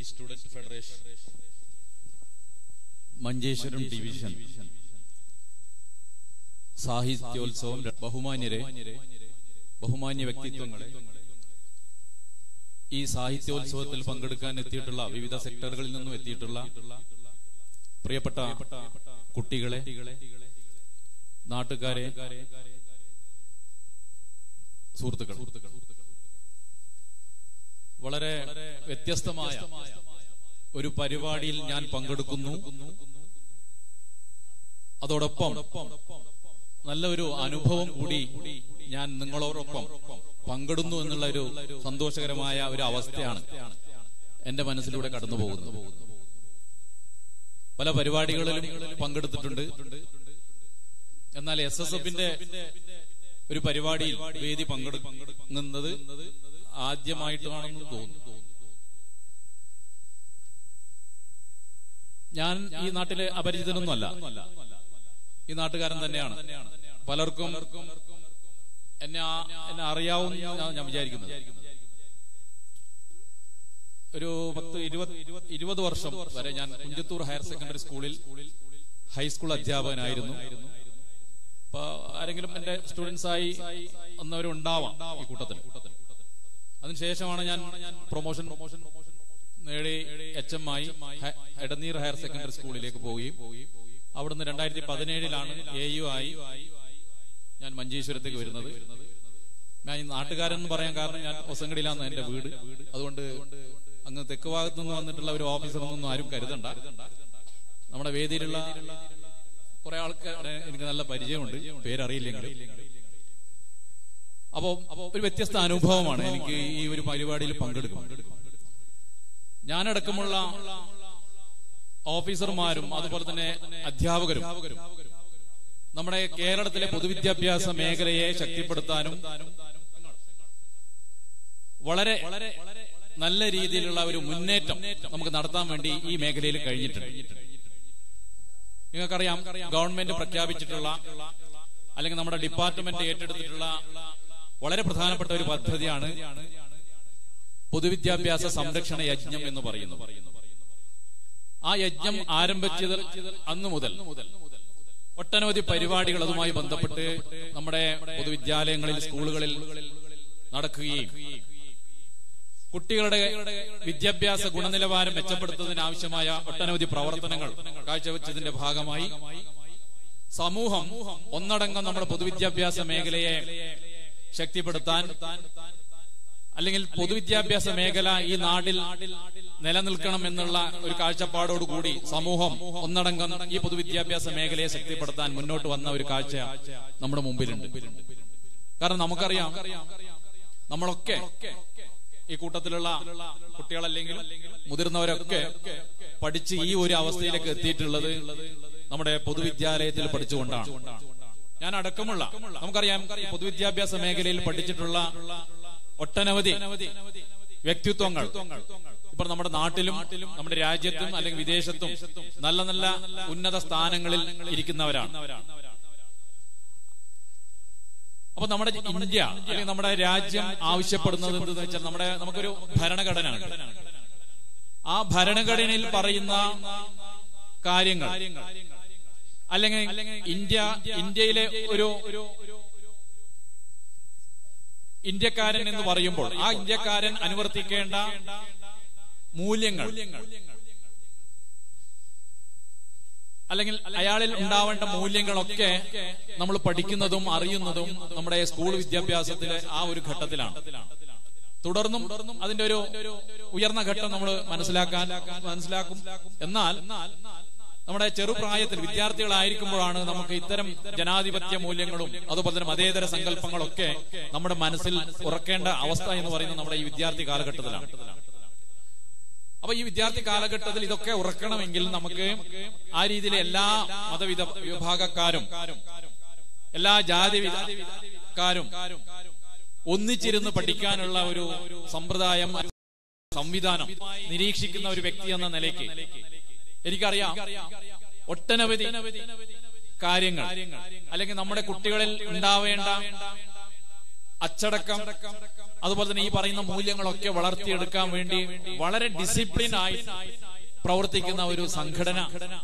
Student federation Manjeshwaram division സാഹിത്യോത്സവം ബഹുമാന്യരെ ബഹുമാന്യ വ്യക്തിത്വങ്ങളെ ഈ സാഹിത്യോത്സവത്തിൽ പങ്കെടുക്കാൻ എത്തിയിട്ടുള്ള വിവിധ സെക്ടറുകളിൽ നിന്നും എത്തിയിട്ടുള്ള പ്രിയപ്പെട്ട കുട്ടികളെ നാട്ടുകാരെ സുഹൃത്തുക്കൾ വളരെ വ്യത്യസ്തമായ ഒരു പരിപാടിയിൽ ഞാൻ പങ്കെടുക്കുന്നു അതോടൊപ്പം നല്ല ഒരു അനുഭവം കൂടി ഞാൻ നിങ്ങളോടൊപ്പം പങ്കിടുന്നു എന്നുള്ള ഒരു സന്തോഷകരമായ ഒരു അവസ്ഥയാണ് എന്റെ മനസ്സിലൂടെ കടന്നു പോകുന്നത് പല പരിപാടികളിലും പങ്കെടുത്തിട്ടുണ്ട് എന്നാൽ എസ് എസ് എഫിന്റെ ഒരു പരിപാടിയിൽ വേദി പങ്കെടുക്കുന്നത് ആദ്യമായിട്ടാണെന്ന് തോന്നുന്നു ഞാൻ ഈ നാട്ടിലെ അപരിചിതനൊന്നുമല്ല ഈ നാട്ടുകാരൻ തന്നെയാണ് പലർക്കും എന്നെ ആ- എന്നെ അറിയാവുന്ന ഞാൻ വിചാരിക്കുന്നത് ഒരു പത്ത് ഇരുപത് ഇരുപത് വർഷം വരെ ഞാൻ കുഞ്ചത്തൂർ ഹയർ സെക്കൻഡറി സ്കൂളിൽ ഹൈസ്കൂൾ അധ്യാപകനായിരുന്നു അപ്പൊ ആരെങ്കിലും എന്റെ സ്റ്റുഡൻസ് ആയി വന്നവരുണ്ടാവാം ഈ കൂട്ടത്തിൽ അതിനുശേഷമാണ് ഞാൻ പ്രൊമോഷൻ നേടി എച്ച് എം ആയി ഹ- എടനീർ ഹയർ സെക്കൻഡറി സ്കൂളിലേക്ക് പോവുകയും അവിടുന്ന് രണ്ടായിരത്തി പതിനേഴിലാണ് എ യു ആയി ഞാൻ മഞ്ചേശ്വരത്തേക്ക് വരുന്നത് ഞാൻ ഈ നാട്ടുകാരൻ എന്ന് പറയാൻ കാരണം ഞാൻ ഒസങ്കടിയിലാണ് എന്റെ വീട് അതുകൊണ്ട് അങ്ങ് തെക്ക് ഭാഗത്തു നിന്ന് വന്നിട്ടുള്ള ഒരു ഓഫീസറൊന്നും ആരും കരുതണ്ട നമ്മുടെ വേദിയിലുള്ള കുറെ ആൾക്കാരെ എനിക്ക് നല്ല പരിചയമുണ്ട് പേരറിയില്ലെങ്കിൽ അപ്പോ ഒരു വ്യത്യസ്ത അനുഭവമാണ് എനിക്ക് ഈ ഒരു പരിപാടിയിൽ പങ്കെടുക്കുന്നത് ഞാനടക്കമുള്ള ഓഫീസർമാരും അതുപോലെ തന്നെ അധ്യാപകരും നമ്മുടെ കേരളത്തിലെ പൊതുവിദ്യാഭ്യാസ മേഖലയെ ശക്തിപ്പെടുത്താനും വളരെ നല്ല രീതിയിലുള്ള ഒരു മുന്നേറ്റം നമുക്ക് നടത്താൻ വേണ്ടി ഈ മേഖലയിൽ കഴിഞ്ഞിട്ടുണ്ട് നിങ്ങൾക്കറിയാം ഗവൺമെന്റ് പ്രഖ്യാപിച്ചിട്ടുള്ള അല്ലെങ്കിൽ നമ്മുടെ ഡിപ്പാർട്ട്മെന്റ് ഏറ്റെടുത്തിട്ടുള്ള വളരെ പ്രധാനപ്പെട്ട ഒരു പദ്ധതിയാണ് പൊതുവിദ്യാഭ്യാസ സംരക്ഷണ യജ്ഞം എന്ന് പറയുന്നു ആ യജ്ഞം ആരംഭിച്ചത് അന്നു മുതൽ ഒട്ടനവധി പരിപാടികൾ അതുമായി ബന്ധപ്പെട്ട് നമ്മുടെ പൊതുവിദ്യാലയങ്ങളിൽ സ്കൂളുകളിൽ നടക്കുകയും കുട്ടികളുടെ വിദ്യാഭ്യാസ ഗുണനിലവാരം മെച്ചപ്പെടുത്തുന്നതിന് ആവശ്യമായ ഒട്ടനവധി പ്രവർത്തനങ്ങൾ കാഴ്ചവെച്ചതിന്റെ ഭാഗമായി സമൂഹം ഒന്നടങ്കം നമ്മുടെ പൊതുവിദ്യാഭ്യാസ മേഖലയെ ശക്തിപ്പെടുത്താൻ അല്ലെങ്കിൽ പൊതുവിദ്യാഭ്യാസ മേഖല ഈ നാട്ടിൽ നിലനിൽക്കണം എന്നുള്ള ഒരു കാഴ്ചപ്പാടോടുകൂടി സമൂഹം ഒന്നടങ്കം ഈ പൊതുവിദ്യാഭ്യാസ മേഖലയെ ശക്തിപ്പെടുത്താൻ മുന്നോട്ട് വന്ന ഒരു കാഴ്ച നമ്മുടെ മുമ്പിലുണ്ട് കാരണം നമുക്കറിയാം നമ്മളൊക്കെ ഈ കൂട്ടത്തിലുള്ള കുട്ടികളല്ലെങ്കിൽ മുതിർന്നവരൊക്കെ പഠിച്ച് ഈ ഒരു അവസ്ഥയിലേക്ക് എത്തിയിട്ടുള്ളത് നമ്മുടെ പൊതുവിദ്യാലയത്തിൽ പഠിച്ചുകൊണ്ടാണ് ഞാൻ അടക്കമുള്ള നമുക്കറിയാം ഈ പൊതുവിദ്യാഭ്യാസ മേഖലയിൽ പഠിച്ചിട്ടുള്ള ഒട്ടനവധി വ്യക്തിത്വങ്ങൾ ഇപ്പൊ നമ്മുടെ നാട്ടിലും നമ്മുടെ രാജ്യത്തും അല്ലെങ്കിൽ വിദേശത്തും നല്ല നല്ല ഉന്നത സ്ഥാനങ്ങളിൽ ഇരിക്കുന്നവരാണ് അപ്പൊ നമ്മുടെ ഇന്ത്യ അല്ലെങ്കിൽ നമ്മുടെ രാജ്യം ആവശ്യപ്പെടുന്നത് എന്തെന്ന് വെച്ചാൽ നമ്മുടെ നമുക്കൊരു ഭരണഘടന ഉണ്ട്. ആ ഭരണഘടനയിൽ പറയുന്ന കാര്യങ്ങൾ അല്ലെങ്കിൽ ഇന്ത്യ ഇന്ത്യയിലെ ഒരു ഇന്ത്യക്കാരൻ എന്ന് പറയുമ്പോൾ ആ ഇന്ത്യക്കാരൻ അനുവർത്തിക്കേണ്ട മൂല്യങ്ങൾ അല്ലെങ്കിൽ അയാളിൽ ഉണ്ടാവേണ്ട മൂല്യങ്ങളൊക്കെ നമ്മൾ പഠിക്കുന്നതും അറിയുന്നതും നമ്മുടെ സ്കൂൾ വിദ്യാഭ്യാസത്തിലെ ആ ഒരു ഘട്ടത്തിലാണ് തുടർന്നും അതിന്റെ ഒരു ഉയർന്ന ഘട്ടം നമ്മൾ മനസ്സിലാക്കാൻ മനസ്സിലാക്കും എന്നാൽ നമ്മുടെ ചെറുപ്രായത്തിൽ വിദ്യാർത്ഥികളായിരിക്കുമ്പോഴാണ് നമുക്ക് ഇത്തരം ജനാധിപത്യ മൂല്യങ്ങളും അതുപോലെ തന്നെ മതേതര സങ്കല്പങ്ങളൊക്കെ നമ്മുടെ മനസ്സിൽ ഉറക്കേണ്ട അവസ്ഥ എന്ന് പറയുന്നത് നമ്മുടെ ഈ വിദ്യാർത്ഥി കാലഘട്ടത്തിലാണ് അപ്പൊ ഈ വിദ്യാർത്ഥി കാലഘട്ടത്തിൽ ഇതൊക്കെ ഉറക്കണമെങ്കിൽ നമുക്ക് ആ രീതിയിൽ എല്ലാ മതവിധ വിഭാഗക്കാരും എല്ലാ ജാതി വിധക്കാരും ഒന്നിച്ചിരുന്ന് പഠിക്കാനുള്ള ഒരു സമ്പ്രദായം സംവിധാനം നിരീക്ഷിക്കുന്ന ഒരു വ്യക്തി എന്ന നിലയ്ക്ക് എനിക്കറിയാം ഒട്ടനവധി കാര്യങ്ങൾ അല്ലെങ്കിൽ നമ്മുടെ കുട്ടികളിൽ ഉണ്ടാവേണ്ട അച്ചടക്കം അതുപോലെ തന്നെ ഈ പറയുന്ന മൂല്യങ്ങളൊക്കെ വളർത്തിയെടുക്കാൻ വേണ്ടി വളരെ ഡിസിപ്ലിൻ ആയി പ്രവർത്തിക്കുന്ന ഒരു സംഘടന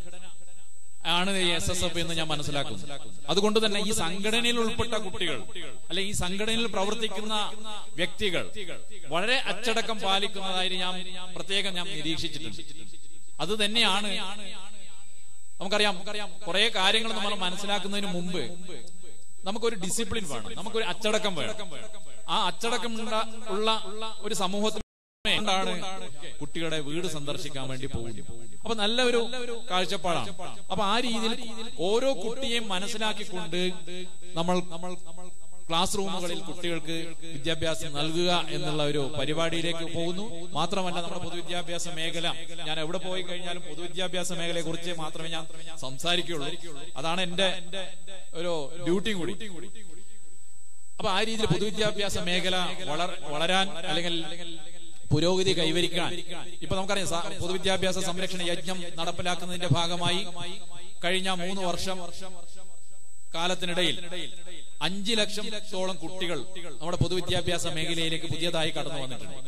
ആണ് എസ് എസ് എഫ് എന്ന് ഞാൻ മനസ്സിലാക്കുന്നു അതുകൊണ്ട് തന്നെ ഈ സംഘടനയിൽ ഉൾപ്പെട്ട കുട്ടികൾ അല്ലെ ഈ സംഘടനയിൽ പ്രവർത്തിക്കുന്ന വ്യക്തികൾ വളരെ അച്ചടക്കം പാലിക്കുന്നതായി ഞാൻ പ്രത്യേകം ഞാൻ നിരീക്ഷിച്ചിട്ടുണ്ട് അത് തന്നെയാണ് നമുക്കറിയാം കുറെ കാര്യങ്ങൾ നമ്മൾ മനസ്സിലാക്കുന്നതിന് മുമ്പ് നമുക്കൊരു ഡിസിപ്ലിൻ വേണം നമുക്കൊരു അച്ചടക്കം വേണം ആ അച്ചടക്കം ഉള്ള- ഉള്ള ഒരു സമൂഹത്തിൽ ാണ് കുട്ടികളുടെ വീട് സന്ദർശിക്കാൻ വേണ്ടി പോകുന്നത് അപ്പൊ നല്ല ഒരു കാഴ്ചപ്പാടാണ് അപ്പൊ ആ രീതിയിൽ ഓരോ കുട്ടിയെയും മനസ്സിലാക്കിക്കൊണ്ട് നമ്മൾ നമ്മൾ ക്ലാസ് റൂമുകളിൽ കുട്ടികൾക്ക് വിദ്യാഭ്യാസം നൽകുക എന്നുള്ള ഒരു പരിപാടിയിലേക്ക് പോകുന്നു മാത്രമല്ല നമ്മുടെ പൊതുവിദ്യാഭ്യാസ മേഖല ഞാൻ എവിടെ പോയി കഴിഞ്ഞാലും പൊതുവിദ്യാഭ്യാസ മേഖലയെ കുറിച്ച് മാത്രമേ ഞാൻ സംസാരിക്കുകയുള്ളൂ അതാണ് എന്റെ ഒരു ഡ്യൂട്ടിയും കൂടി അപ്പൊ ആ രീതിയിൽ പൊതുവിദ്യാഭ്യാസ മേഖല വളർ വളരാൻ അല്ലെങ്കിൽ പുരോഗതി കൈവരിക്കാൻ ഇപ്പൊ നമുക്കറിയാം സ- പൊതുവിദ്യാഭ്യാസ സംരക്ഷണ യജ്ഞം നടപ്പിലാക്കുന്നതിന്റെ ഭാഗമായി കഴിഞ്ഞ മൂന്ന് വർഷം കാലത്തിനിടയിൽ അഞ്ചു ലക്ഷത്തോളം കുട്ടികൾ നമ്മുടെ പൊതുവിദ്യാഭ്യാസ മേഖലയിലേക്ക് പുതിയതായി കടന്നു വന്നിട്ടുണ്ട്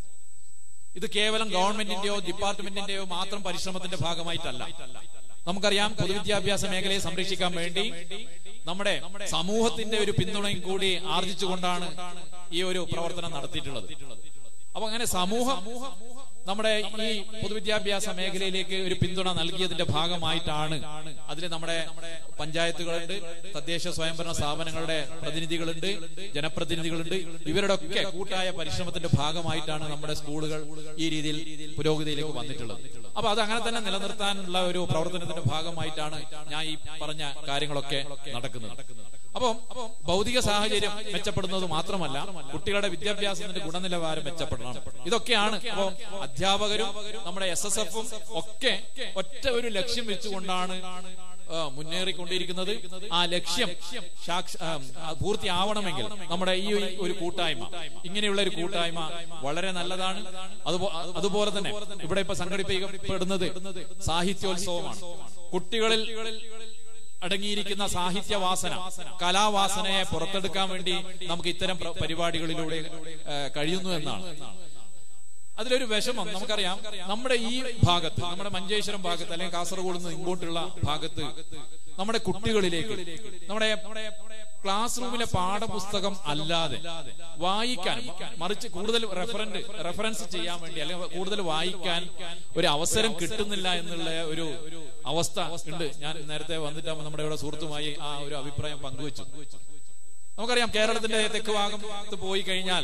ഇത് കേവലം ഗവൺമെന്റിന്റെയോ ഡിപ്പാർട്ട്മെന്റിന്റെയോ മാത്രം പരിശ്രമത്തിന്റെ ഭാഗമായിട്ടല്ല നമുക്കറിയാം പൊതുവിദ്യാഭ്യാസ മേഖലയെ സംരക്ഷിക്കാൻ വേണ്ടി നമ്മുടെ സമൂഹത്തിന്റെ ഒരു പിന്തുണയും കൂടി ആർജിച്ചുകൊണ്ടാണ് ഈ ഒരു പ്രവർത്തനം നടത്തിയിട്ടുള്ളത് അപ്പൊ അങ്ങനെ സമൂഹം നമ്മുടെ ഈ പൊതുവിദ്യാഭ്യാസ മേഖലയിലേക്ക് ഒരു പിന്തുണ നൽകിയതിന്റെ ഭാഗമായിട്ടാണ് അതിൽ നമ്മുടെ പഞ്ചായത്തുകളുണ്ട് തദ്ദേശ സ്വയംഭരണ സ്ഥാപനങ്ങളുടെ പ്രതിനിധികളുണ്ട് ജനപ്രതിനിധികളുണ്ട് ഇവരുടെ ഒക്കെ കൂട്ടായ പരിശ്രമത്തിന്റെ ഭാഗമായിട്ടാണ് നമ്മുടെ സ്കൂളുകൾ ഈ രീതിയിൽ പുരോഗതിയിലേക്ക് വന്നിട്ടുള്ളത് അപ്പൊ അത് അങ്ങനെ തന്നെ നിലനിർത്താനുള്ള ഒരു പ്രവർത്തനത്തിന്റെ ഭാഗമായിട്ടാണ് ഞാൻ ഈ പറഞ്ഞ കാര്യങ്ങളൊക്കെ നടക്കുന്നത് അപ്പം ഭൗതിക സാഹചര്യം മെച്ചപ്പെടുന്നത് മാത്രമല്ല കുട്ടികളുടെ വിദ്യാഭ്യാസത്തിന്റെ ഗുണനിലവാരം മെച്ചപ്പെടണം ഇതൊക്കെയാണ് അപ്പം അധ്യാപകരും നമ്മുടെ എസ് എസ് എഫും ഒക്കെ ഒറ്റ ഒരു ലക്ഷ്യം വെച്ചുകൊണ്ടാണ് ആ, മുന്നേറിക്കൊണ്ടിരിക്കുന്നത് ആ ലക്ഷ്യം സാക്ഷ- ആ, ആ, പൂർത്തിയാവണമെങ്കിൽ നമ്മുടെ ഈ ഒരു- ഒരു കൂട്ടായ്മ ഇങ്ങനെയുള്ള ഒരു കൂട്ടായ്മ വളരെ നല്ലതാണ് അതുപോ- അതുപോലെ തന്നെ ഇവിടെ ഇപ്പൊ സംഘടിപ്പിക്കപ്പെടുന്നത് സാഹിത്യോത്സവമാണ് കുട്ടികളിൽ അടങ്ങിയിരിക്കുന്ന സാഹിത്യവാസന കലാവാസനയെ പുറത്തെടുക്കാൻ വേണ്ടി നമുക്ക് ഇത്തരം പ്ര- പരിപാടികളിലൂടെ ഏ, കഴിയുന്നു എന്നാണ് അതിലൊരു വിഷമം നമുക്കറിയാം നമ്മുടെ ഈ ഭാഗത്ത് നമ്മുടെ മഞ്ചേശ്വരം ഭാഗത്ത് അല്ലെങ്കിൽ കാസർഗോഡ് നിന്ന് ഇങ്ങോട്ടുള്ള ഭാഗത്ത് നമ്മുടെ കുട്ടികളിലേക്ക് നമ്മുടെ ക്ലാസ് റൂമിലെ പാഠപുസ്തകം അല്ലാതെ വായിക്കാൻ മറിച്ച് കൂടുതൽ റെഫറൻസ് റെഫറൻസ് ചെയ്യാൻ വേണ്ടി അല്ലെങ്കിൽ കൂടുതൽ വായിക്കാൻ ഒരു അവസരം കിട്ടുന്നില്ല എന്നുള്ള ഒരു അവസ്ഥ ഉണ്ട് ഞാൻ നേരത്തെ വന്നിട്ട് നമ്മുടെ ഇവിടെ സുഹൃത്തുമായി ആ ഒരു അഭിപ്രായം പങ്കുവച്ചു നമുക്കറിയാം കേരളത്തിന്റെ തെക്ക് ഭാഗത്ത് പോയി കഴിഞ്ഞാൽ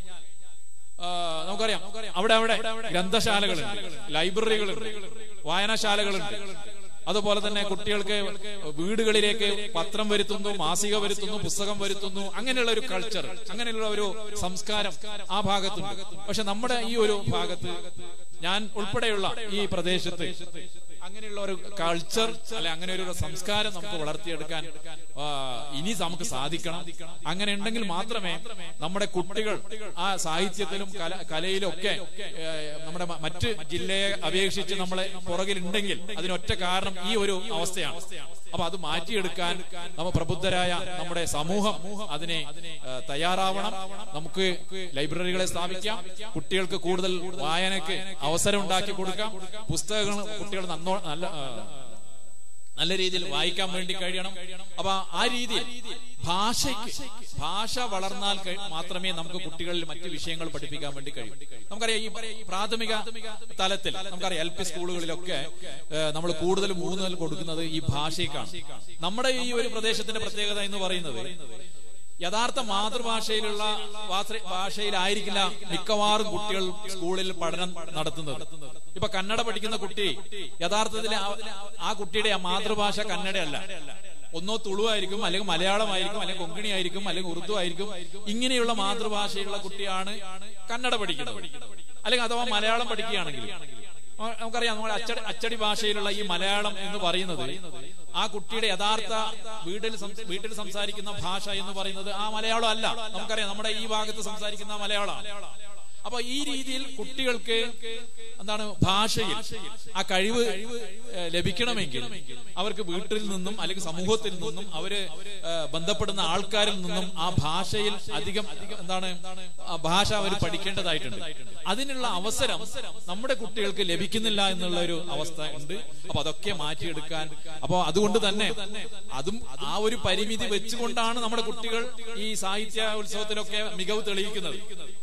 ആ, നമുക്കറിയാം അവിടെ അവിടെ ഗ്രന്ഥശാലകളുണ്ട് ലൈബ്രറികളുണ്ട് വായനശാലകളുണ്ട് അതുപോലെ തന്നെ കുട്ടികൾക്ക് വീടുകളിലേക്ക് പത്രം വരുത്തുന്നു മാസിക വരുത്തുന്നു പുസ്തകം വരുത്തുന്നു അങ്ങനെയുള്ള ഒരു കൾച്ചർ അങ്ങനെയുള്ള ഒരു സംസ്കാരം ആ ഭാഗത്തുണ്ട് പക്ഷെ നമ്മുടെ ഈ ഒരു ഭാഗത്ത് ഞാൻ ഉൾപ്പെടെയുള്ള ഈ പ്രദേശത്ത് അങ്ങനെയുള്ള ഒരു കൾച്ചർ അല്ലെ അങ്ങനെ ഒരു സംസ്കാരം നമുക്ക് വളർത്തിയെടുക്കാൻ ആ, ഇനി നമുക്ക് സാധിക്കണം അങ്ങനെ ഉണ്ടെങ്കിൽ മാത്രമേ നമ്മുടെ കുട്ടികൾ ആ സാഹിത്യത്തിലും കല കലയിലും ഒക്കെ ഏ, നമ്മുടെ മ- മറ്റ് ജില്ലയെ അപേക്ഷിച്ച് നമ്മളെ പുറകിലുണ്ടെങ്കിൽ അതിനൊറ്റ കാരണം ഈ ഒരു അവസ്ഥയാണ് അപ്പൊ അത് മാറ്റിയെടുക്കാൻ നമ്മ പ്രബുദ്ധരായ നമ്മുടെ സമൂഹം അതിനെ ഏ, തയ്യാറാവണം നമുക്ക് ലൈബ്രറികളെ സ്ഥാപിക്കാം കുട്ടികൾക്ക് കൂടുതൽ വായനയ്ക്ക് അവസരം ഉണ്ടാക്കി കൊടുക്കാം പുസ്തകങ്ങൾ കുട്ടികൾ നന്നോ നല്ല ആ, നല്ല രീതിയിൽ വായിക്കാൻ വേണ്ടി കഴിയണം അപ്പൊ ആ രീതിയിൽ ഭാഷയ്ക്ക് ഭാഷ വളർന്നാൽ കഴി- മാത്രമേ നമുക്ക് കുട്ടികളിൽ മറ്റു വിഷയങ്ങൾ പഠിപ്പിക്കാൻ വേണ്ടി കഴിയൂ നമുക്കറിയാം ഈ പ്രാഥമിക തലത്തിൽ നമുക്കറിയാം എൽ പി സ്കൂളുകളിലൊക്കെ നമ്മൾ കൂടുതൽ ഊന്നൽ കൊടുക്കുന്നത് ഈ ഭാഷയ്ക്കാണ് നമ്മുടെ ഈ ഒരു പ്രദേശത്തിന്റെ പ്രത്യേകത എന്ന് പറയുന്നത് യഥാർത്ഥ മാതൃഭാഷയിലുള്ള വാത്ര- ഭാഷയിലായിരിക്കില്ല മിക്കവാറും കുട്ടികൾ സ്കൂളിൽ പഠനം നടത്തുന്നത് ഇപ്പൊ കന്നഡ പഠിക്കുന്ന കുട്ടി യഥാർത്ഥത്തിൽ ആ- ആ കുട്ടിയുടെ ആ മാതൃഭാഷ കന്നഡയല്ല ഒന്നോ തുളു ആയിരിക്കും അല്ലെങ്കിൽ മലയാളമായിരിക്കും അല്ലെങ്കിൽ കൊങ്കിണി ആയിരിക്കും അല്ലെങ്കിൽ ഉറുദു ആയിരിക്കും ഇങ്ങനെയുള്ള മാതൃഭാഷയുള്ള കുട്ടിയാണ് കന്നഡ പഠിക്കുന്നത് അല്ലെങ്കിൽ അഥവാ മലയാളം പഠിക്കുകയാണെങ്കിൽ ആ, നമുക്കറിയാം നമ്മുടെ അച്ചടി അച്ചടി ഭാഷയിലുള്ള ഈ മലയാളം എന്ന് പറയുന്നത് ആ കുട്ടിയുടെ യഥാർത്ഥ വീട്ടിൽ സം- വീട്ടിൽ സംസാരിക്കുന്ന ഭാഷ എന്ന് പറയുന്നത് ആ മലയാളം അല്ല നമുക്കറിയാം നമ്മുടെ ഈ ഭാഗത്ത് സംസാരിക്കുന്ന മലയാളമാണ് അപ്പൊ ഈ രീതിയിൽ കുട്ടികൾക്ക് എന്താണ് ഭാഷയിൽ ആ കഴിവ് ഏഹ്, ലഭിക്കണമെങ്കിൽ അവർക്ക് വീട്ടിൽ നിന്നും അല്ലെങ്കിൽ സമൂഹത്തിൽ നിന്നും അവര് ഏഹ്, ബന്ധപ്പെടുന്ന ആൾക്കാരിൽ നിന്നും ആ ഭാഷയിൽ അധികം എന്താണ് ആ ഭാഷ അവർ പഠിക്കേണ്ടതായിട്ടുണ്ട് അതിനുള്ള അവസരം നമ്മുടെ കുട്ടികൾക്ക് ലഭിക്കുന്നില്ല എന്നുള്ള ഒരു അവസ്ഥ ഉണ്ട് അപ്പൊ അതൊക്കെ മാറ്റിയെടുക്കാൻ അപ്പൊ അതുകൊണ്ട് തന്നെ അതും ആ ഒരു പരിമിതി വെച്ചുകൊണ്ടാണ് നമ്മുടെ കുട്ടികൾ ഈ സാഹിത്യ ഉത്സവത്തിലൊക്കെ മികവ് തെളിയിക്കുന്നത്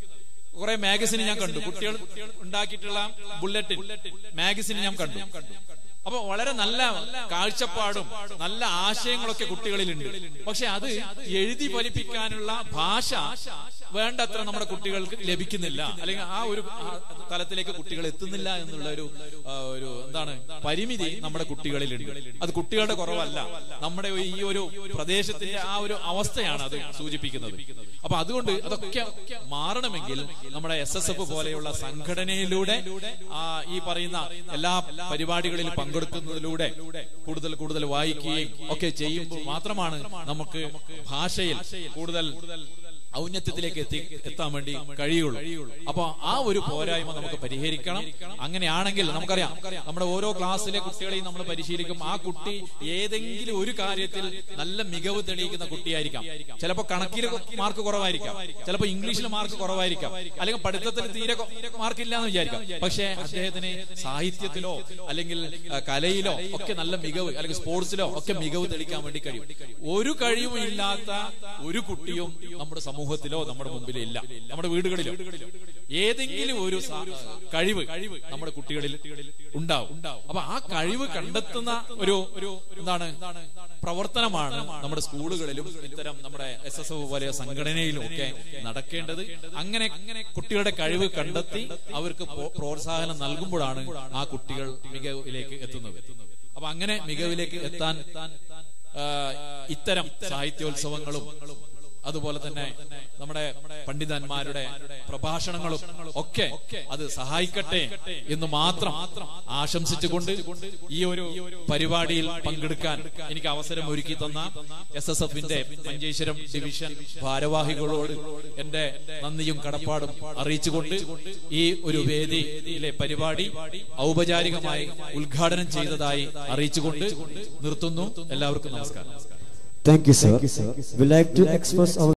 കുറെ മാഗസിൻ ഞാൻ കണ്ടു കുട്ടികൾ ഉണ്ടാക്കിയിട്ടുള്ള ബുള്ളറ്റിൻ മാഗസിൻ ഞാൻ കണ്ടു അപ്പൊ വളരെ നല്ല കാഴ്ചപ്പാടും നല്ല ആശയങ്ങളൊക്കെ കുട്ടികളിലുണ്ട് പക്ഷെ അത് എഴുതി ഫലിപ്പിക്കാനുള്ള ഭാഷ വേണ്ടത്ര നമ്മുടെ കുട്ടികൾക്ക് ലഭിക്കുന്നില്ല അല്ലെങ്കിൽ ആ ഒരു ആ തലത്തിലേക്ക് കുട്ടികൾ എത്തുന്നില്ല എന്നുള്ള ഒരു ആ, ഒരു എന്താണ് പരിമിതി നമ്മുടെ കുട്ടികളിലുണ്ട് അത് കുട്ടികളുടെ കുറവല്ല നമ്മുടെ ഈ ഒരു പ്രദേശത്തിന്റെ ആ ഒരു അവസ്ഥയാണ് അത് സൂചിപ്പിക്കുന്നത് അപ്പൊ അതുകൊണ്ട് അതൊക്കെ മാറണമെങ്കിൽ നമ്മുടെ എസ് എസ് എഫ് പോലെയുള്ള സംഘടനയിലൂടെ ആ ഈ പറയുന്ന എല്ലാ പരിപാടികളിൽ പങ്കെടുക്കുന്നതിലൂടെ കൂടുതൽ കൂടുതൽ വായിക്കുകയും ഒക്കെ ചെയ്യുമ്പോൾ മാത്രമാണ് നമുക്ക് ഭാഷയിൽ കൂടുതൽ ഔന്നത്യത്തിലേക്ക് എത്തി എത്താൻ വേണ്ടി കഴിയുള്ളൂ അപ്പൊ ആ ഒരു പോരായ്മ നമുക്ക് പരിഹരിക്കണം അങ്ങനെയാണെങ്കിൽ നമുക്കറിയാം നമ്മുടെ ഓരോ ക്ലാസ്സിലെ കുട്ടികളെയും നമ്മൾ പരിശീലിക്കും ആ കുട്ടി ഏതെങ്കിലും ഒരു കാര്യത്തിൽ നല്ല മികവ് തെളിയിക്കുന്ന കുട്ടിയായിരിക്കാം ചിലപ്പോൾ കണക്കിൽ മാർക്ക് കുറവായിരിക്കാം ചിലപ്പോൾ ഇംഗ്ലീഷിൽ മാർക്ക് കുറവായിരിക്കാം അല്ലെങ്കിൽ പഠിത്തത്തിൽ തീരെ മാർക്ക് ഇല്ല എന്ന് വിചാരിക്കാം പക്ഷേ അദ്ദേഹത്തിന് സാഹിത്യത്തിലോ അല്ലെങ്കിൽ ആ, കലയിലോ ഒക്കെ നല്ല മികവ് അല്ലെങ്കിൽ സ്പോർട്സിലോ ഒക്കെ മികവ് തെളിയിക്കാൻ വേണ്ടി കഴിയും ഒരു കഴിവും ഇല്ലാത്ത ഒരു കുട്ടിയും നമ്മുടെ സമൂഹത്തിലോ നമ്മുടെ മുമ്പിലോ ഇല്ല നമ്മുടെ വീടുകളിലോ ഏതെങ്കിലും ഒരു സ- കഴിവ് നമ്മുടെ കുട്ടികളിൽ ഉണ്ടാവും അപ്പൊ ആ കഴിവ് കണ്ടെത്തുന്ന ഒരു ഒരു എന്താണ് പ്രവർത്തനമാണ് നമ്മുടെ സ്കൂളുകളിലും ഇത്തരം നമ്മുടെ എസ് എസ് എഫ് പോലെ സംഘടനയിലും ഒക്കെ നടക്കേണ്ടത് അങ്ങനെ അങ്ങനെ കുട്ടികളുടെ കഴിവ് കണ്ടെത്തി അവർക്ക് പ്രോ- പ്രോത്സാഹനം നൽകുമ്പോഴാണ് ആ കുട്ടികൾ മികവിലേക്ക് എത്തുന്നത് അപ്പൊ അങ്ങനെ മികവിലേക്ക് എത്താൻ ആ, ഇത്തരം സാഹിത്യോത്സവങ്ങളും അതുപോലെ തന്നെ നമ്മുടെ പണ്ഡിതന്മാരുടെ പ്രഭാഷണങ്ങളും ഒക്കെ അത് സഹായിക്കട്ടെ എന്ന് മാത്രം ആശംസിച്ചുകൊണ്ട് ഈ ഒരു പരിപാടിയിൽ പങ്കെടുക്കാൻ എനിക്ക് അവസരം ഒരുക്കി തന്ന എസ് എസ് എഫിന്റെ മഞ്ചേശ്വരം ഡിവിഷൻ ഭാരവാഹികളോട് എന്റെ നന്ദിയും കടപ്പാടും അറിയിച്ചുകൊണ്ട് ഈ ഒരു വേദിയിലെ പരിപാടി ഔപചാരികമായി ഉദ്ഘാടനം ചെയ്തതായി അറിയിച്ചുകൊണ്ട് നിർത്തുന്നു എല്ലാവർക്കും നമസ്കാരം Thank you, sir. We like to express our